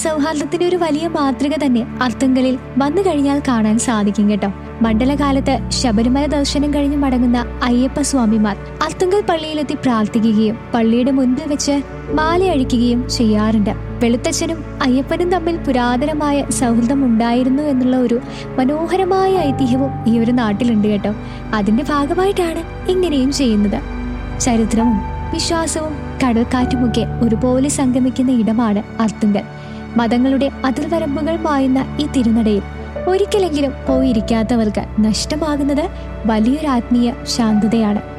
സൗഹാർദ്ദത്തിന്റെ ഒരു വലിയ മാതൃക തന്നെ അർത്തുങ്കലിൽ വന്നു കഴിഞ്ഞാൽ കാണാൻ സാധിക്കും കേട്ടോ മണ്ഡലകാലത്ത് ശബരിമല ദർശനം കഴിഞ്ഞ് മടങ്ങുന്ന അയ്യപ്പ സ്വാമിമാർ അർത്തുങ്കൽ പള്ളിയിലെത്തി പ്രാർത്ഥിക്കുകയും പള്ളിയുടെ മുൻപിൽ വെച്ച് മാലയഴിക്കുകയും ചെയ്യാറുണ്ട് വെളുത്തച്ഛനും അയ്യപ്പനും തമ്മിൽ പുരാതനമായ സൗഹൃദം ഉണ്ടായിരുന്നു എന്നുള്ള ഒരു മനോഹരമായ ഐതിഹ്യവും ഈ ഒരു നാട്ടിലുണ്ട് കേട്ടോ അതിന്റെ ഭാഗമായിട്ടാണ് ഇങ്ങനെയും ചെയ്യുന്നത് ചരിത്രവും വിശ്വാസവും കടൽക്കാറ്റുമൊക്കെ ഒരുപോലെ സംഗമിക്കുന്ന ഇടമാണ് അർത്തുങ്കൽ മതങ്ങളുടെ അതിർവരമ്പുകൾ മായുന്ന ഈ തിരുനടയിൽ ഒരിക്കലെങ്കിലും പോയിരിക്കാത്തവർക്ക് നഷ്ടമാകുന്നത് വലിയൊരു ആത്മീയ ശാന്തതയാണ്